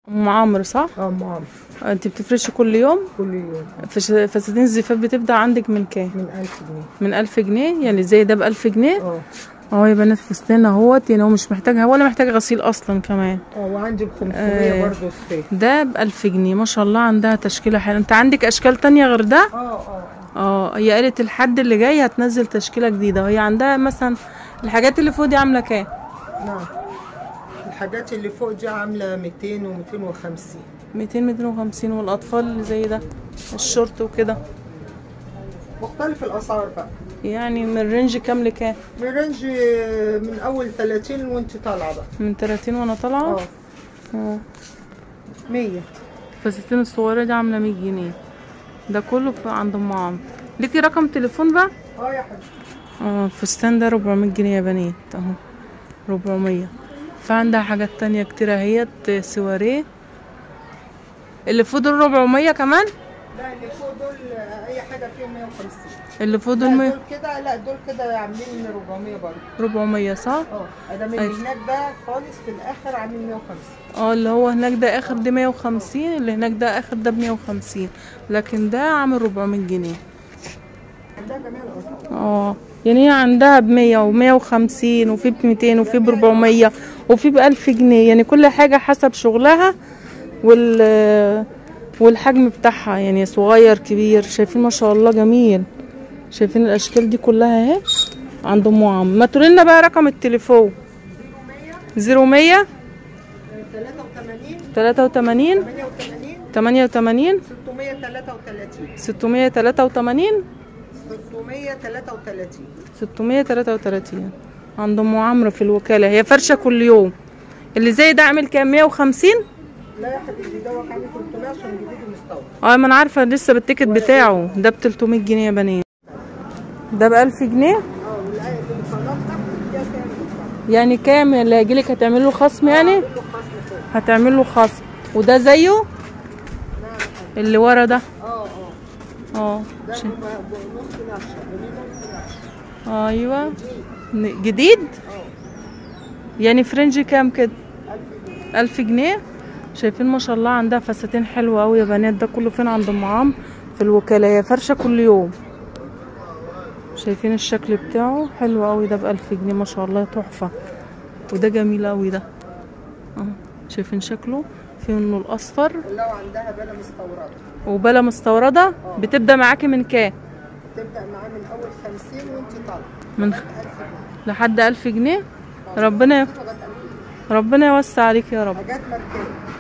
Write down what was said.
ام عمرو صح اه ام عمرو انت بتفرشي كل يوم كل يوم فش- فساتين الزفاف بتبدا عندك من كام من 1000 جنيه من ألف جنيه يعني زي ده بألف جنيه اه اهو يا بنات فستان اهوت يعني هو مش محتاج ولا محتاج غسيل اصلا كمان اه وعندي ب 500 آه. برضه صفاف ده بألف جنيه ما شاء الله عندها تشكيلة حلوة انت عندك اشكال تانية غير ده اه اه اه هي قالت الحد اللي جاي هتنزل تشكيلة جديدة وهي عندها مثلا الحاجات اللي فوق دي عاملة كام نعم الحاجات اللي فوق دي عامله 200 و250 200 250 والاطفال اللي زي ده الشورت وكده مختلف الاسعار بقى يعني من رينج كام لكام من رينج من اول 30 وانت طالعه بقى من 30 وانا طالعه اه اه 100 الفساتين الصغيرة دي عاملة 100 جنيه ده كله في عند ام عمرو ليكي رقم تليفون بقى اه يا حبيبي اه الفستان ده 400 جنيه يا بنات اهو 400 فعندها حاجات تانية كتير اهيت سواريه اللي فوق دول 400 كمان لا اللي فوق دول اي حاجه فيهم 150 اللي فوق دول لا 100 دول كده لا دول كده عاملين 400 برضه 400 صح اه ادام أيوة. اللي هناك ده خالص في الاخر عامل 150 اه اللي هو هناك ده اخر ده 150 اللي هناك ده اخر ده ب 150 لكن ده عامل 400 جنيه عندها جميع الاسعار اه يعني هي عندها ب 100 و 150 وفي ب 200 وفي ب 400 وفي ب 1000 جنيه يعني كل حاجة حسب شغلها وال والحجم بتاعها يعني صغير كبير شايفين ما شاء الله جميل شايفين الاشكال دي كلها اهي عند ام عمرو ما تقولي لنا بقى رقم التليفون 0100 83 83 88 88 633 683 633 633 عند ام عمرو في الوكاله هي فرشه كل يوم اللي زي ده عامل كام 150 لا يا حبيبي دوت عامل 300 عشان جديد ومستورد اه ما انا عارفه لسه بالتيكت بتاعه ده ب 300 جنيه يا بنات ده ب 1000 جنيه اه والايه اللي بتصنف تحت فيها كام بالظبط يعني كام اللي هيجيلك هتعمل له خصم يعني كله خصم فوق هتعمل له خصم وده زيه نعم اللي ورا ده اه اه اه ده ش- بيبقى نص نشر بنيه نص نشر ايوه ن- جديد اه يعني فرنج كام كده 1000 جنيه ألف جنيه شايفين ما شاء الله عندها فساتين حلوة أوي يا بنات ده كله فين عند ام عمرو في الوكالة هي فرشة كل يوم شايفين الشكل بتاعه حلو أوي ده بألف جنيه ما شاء الله تحفة وده جميل أوي ده اهو شايفين شكله في منه الأصفر لو عندها بلا مستورده وبلا مستوردة بتبدأ معاكي من كام تبدا معاه من اول 50 وانت طالعه من لغاية 1000 جنيه لحد ألف جنيه ربنا لغايه 1000 جنيه ربنا يوسع عليك يا رب حاجات ماركات